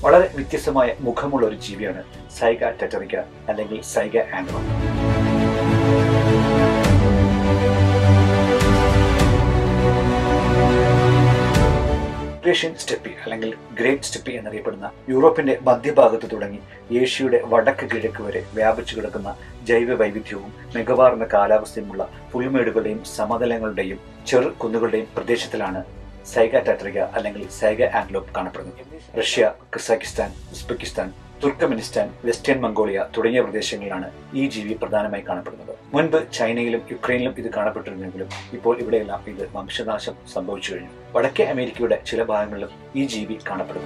വളരെ വ്യത്യസ്തമായ മുഖമുള്ള ഒരു ജീവിയാണ് സൈഗ ടെറ്ററിക്ക അല്ലെങ്കിൽ സൈഗ ആൻഡ്രോ യൂറേഷ്യൻ സ്റ്റെപ്പി അല്ലെങ്കിൽ ഗ്രേറ്റ് സ്റ്റെപ്പി എന്നറിയപ്പെടുന്ന യൂറോപ്പിന്റെ മധ്യഭാഗത്ത് തുടങ്ങി ഏഷ്യയുടെ വടക്ക് കിഴക്ക് വരെ വ്യാപിച്ചു കിടക്കുന്ന ജൈവ വൈവിധ്യവും മികവാർന്ന കാലാവസ്ഥയുമുള്ള പുൽമേടുകളുടെയും സമതലങ്ങളുടെയും ചെറു കുന്നുകളുടെയും പ്രദേശത്തിലാണ് സൈഗ ടാട്രിക അല്ലെങ്കിൽ സൈഗ ആംഗ്ലോപ്പ് കാണപ്പെടുന്നത് Russia Kazakhstan Uzbekistan Turkmenistan western Mongolia തുടങ്ങിയ പ്രദേശങ്ങളിലാണ് ഈ ജീവി പ്രധാനമായി കാണപ്പെടുന്നത് മുൻപ് ചൈനയിലും യുക്രൈനിലും ഇത് കാണപ്പെട്ടിരുന്നെങ്കിലും ഇപ്പോൾ ഇവിടെയെല്ലാം ഇത് വംശനാശം സംഭവിച്ചു കഴിഞ്ഞു വടക്കേ അമേരിക്കയുടെ ചില ഭാഗങ്ങളിലും ഈ ജീവി കാണപ്പെടുന്നു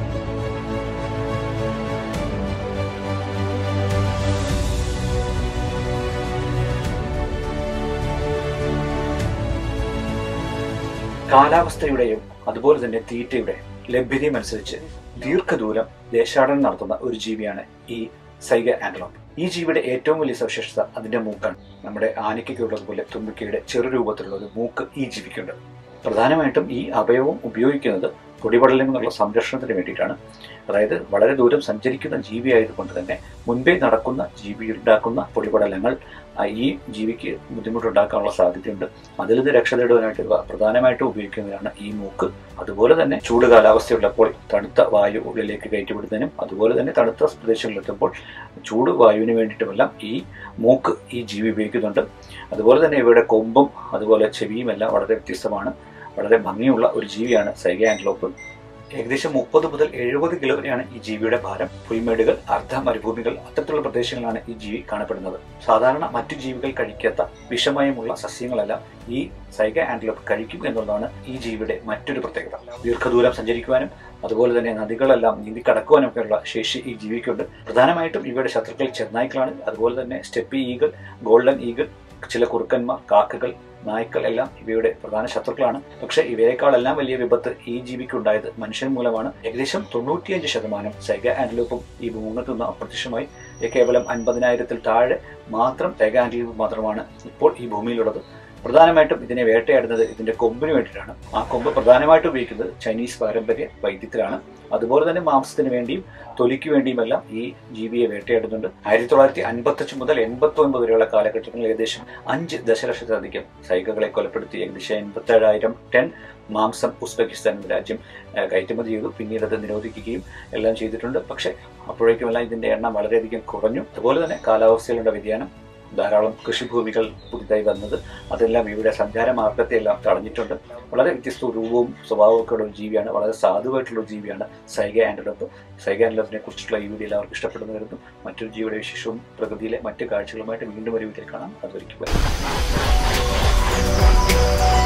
കാലാവസ്ഥയുടെയും അതുപോലെ തന്നെ തീറ്റയുടെ ലഭ്യതയും അനുസരിച്ച് ദീർഘദൂരം ദേശാടനം നടത്തുന്ന ഒരു ജീവിയാണ് ഈ സൈഗ ആൻഡ്ലോപ്പ് ഈ ജീവിയുടെ ഏറ്റവും വലിയ സവിശേഷത അതിന്റെ മൂക്കാണ് നമ്മുടെ ആനയ്ക്കൊക്കെ ഉള്ളതുപോലെ തുമ്പിക്കയുടെ ചെറു രൂപത്തിലുള്ള ഒരു മൂക്ക് ഈ ജീവിക്കുണ്ട് പ്രധാനമായിട്ടും ഈ അവയവം ഉപയോഗിക്കുന്നത് പൊടിപടലിൽ നിന്നുള്ള സംരക്ഷണത്തിന് വേണ്ടിയിട്ടാണ് അതായത് വളരെ ദൂരം സഞ്ചരിക്കുന്ന ജീവി ആയതുകൊണ്ട് തന്നെ മുൻപേ നടക്കുന്ന ജീവി ഉണ്ടാക്കുന്ന പൊടിപടലങ്ങൾ ആ, ഈ ജീവിക്ക് ബുദ്ധിമുട്ടുണ്ടാക്കാനുള്ള സാധ്യതയുണ്ട് അതിൽ നിന്ന് രക്ഷ നേടുവാനായിട്ട് ഇവ പ്രധാനമായിട്ടും ഉപയോഗിക്കുന്നതാണ് ഈ മൂക്ക് അതുപോലെ തന്നെ ചൂട് കാലാവസ്ഥയുള്ളപ്പോൾ തണുത്ത വായു ഉള്ളിലേക്ക് കയറ്റിവിടുന്നതിനും അതുപോലെ തന്നെ തണുത്ത പ്രദേശങ്ങളിലെത്തുമ്പോൾ ചൂട് വായുവിന് വേണ്ടിയിട്ടുമെല്ലാം ഈ മൂക്ക് ഈ ജീവി ഉപയോഗിക്കുന്നുണ്ട് അതുപോലെ തന്നെ ഇവയുടെ കൊമ്പും അതുപോലെ ചെവിയും എല്ലാം വളരെ വ്യത്യസ്തമാണ് വളരെ ഭംഗിയുള്ള ഒരു ജീവിയാണ് സൈഗ ആൻഡ്ലോപ്പ് ഏകദേശം മുപ്പത് മുതൽ എഴുപത് കിലോ വരെയാണ് ഈ ജീവിയുടെ ഭാരം പുൽമേടുകൾ അർദ്ധ മരുഭൂമികൾ അത്തരത്തിലുള്ള പ്രദേശങ്ങളിലാണ് ഈ ജീവി കാണപ്പെടുന്നത് സാധാരണ മറ്റു ജീവികൾ കഴിക്കാത്ത വിഷമയമുള്ള സസ്യങ്ങളെല്ലാം ഈ സൈഗ ആൻഡ്ലോപ്പ് കഴിക്കും എന്നുള്ളതാണ് ഈ ജീവിയുടെ മറ്റൊരു പ്രത്യേകത ദീർഘദൂരം സഞ്ചരിക്കുവാനും അതുപോലെ തന്നെ നദികളെല്ലാം നീന്തി കടക്കുവാനൊക്കെയുള്ള ശേഷി ഈ ജീവിക്കുണ്ട് പ്രധാനമായിട്ടും ഇവയുടെ ശത്രുക്കൾ ചെന്നായ്ക്കളാണ് അതുപോലെ തന്നെ സ്റ്റെപ്പി ഈഗിൾ ഗോൾഡൻ ഈഗിൾ ചില കുറുക്കന്മാർ കാക്കകൾ നായ്ക്കൾ എല്ലാം ഇവയുടെ പ്രധാന ശത്രുക്കളാണ് പക്ഷേ ഇവയേക്കാളെല്ലാം വലിയ വിപത്ത് ഈ ജീവിക്കുണ്ടായത് മനുഷ്യൻ മൂലമാണ് ഏകദേശം തൊണ്ണൂറ്റിയഞ്ച് ശതമാനം സൈഗ ആൻഡ്ലൂപ്പും ഈ ഭൂമുഖത്ത് നിന്ന് അപ്രത്യക്ഷമായി ഈ കേവലം അൻപതിനായിരത്തിൽ താഴെ മാത്രം സൈഗ ആൻഡ്ലൂപ്പ് മാത്രമാണ് ഇപ്പോൾ ഈ ഭൂമിയിലുള്ളത് പ്രധാനമായിട്ടും ഇതിനെ വേട്ടയാടുന്നത് ഇതിന്റെ കൊമ്പിന് വേണ്ടിയിട്ടാണ് ആ കൊമ്പ് പ്രധാനമായിട്ടും ഉപയോഗിക്കുന്നത് ചൈനീസ് പാരമ്പര്യ വൈദ്യത്തിലാണ് അതുപോലെ തന്നെ മാംസത്തിന് വേണ്ടിയും തൊലിക്ക് വേണ്ടിയുമെല്ലാം ഈ ജീവിയെ വേട്ടയാടുന്നുണ്ട് ആയിരത്തി തൊള്ളായിരത്തി അൻപത്തഞ്ച് മുതൽ എൺപത്തി ഒൻപത് വരെയുള്ള കാലഘട്ടങ്ങളിൽ ഏകദേശം അഞ്ച് ദശലക്ഷത്തിലധികം സൈഗകളെ കൊലപ്പെടുത്തി ഏകദേശം എൺപത്തേഴായിരം ടൺ മാംസം ഉസ്ബെക്കിസ്ഥാൻ എന്ന രാജ്യം ഏഹ്, കയറ്റുമതി ചെയ്തു പിന്നീട് അത് നിരോധിക്കുകയും എല്ലാം ചെയ്തിട്ടുണ്ട് പക്ഷേ അപ്പോഴേക്കുമെല്ലാം ഇതിന്റെ എണ്ണം വളരെയധികം കുറഞ്ഞു അതുപോലെ തന്നെ കാലാവസ്ഥയിലുള്ള വ്യതിയാനം ധാരാളം കൃഷിഭൂമികൾ പുതുതായി വന്നത് അതെല്ലാം ഇവിടെ സഞ്ചാര മാർഗത്തെ എല്ലാം തടഞ്ഞിട്ടുണ്ട് വളരെ വ്യത്യസ്ത രൂപവും സ്വഭാവവും ഒക്കെ ഉള്ള ഒരു ജീവിയാണ് വളരെ സാധുവായിട്ടുള്ള ഒരു ജീവിയാണ് സൈഗ ആൻഡലപ്പ് സൈഗ ആൻഡലപ്പിനെ കുറിച്ചിട്ടുള്ള ഈ വീഡിയോ എല്ലാവർക്കും ഇഷ്ടപ്പെടുന്നു കരുതുന്നു മറ്റൊരു ജീവിയുടെ വിശേഷവും പ്രകൃതിയിലെ മറ്റു കാഴ്ചകളുമായിട്ട് വീണ്ടും ഒരു വീഡിയോ കാണാം അതൊരിക്കും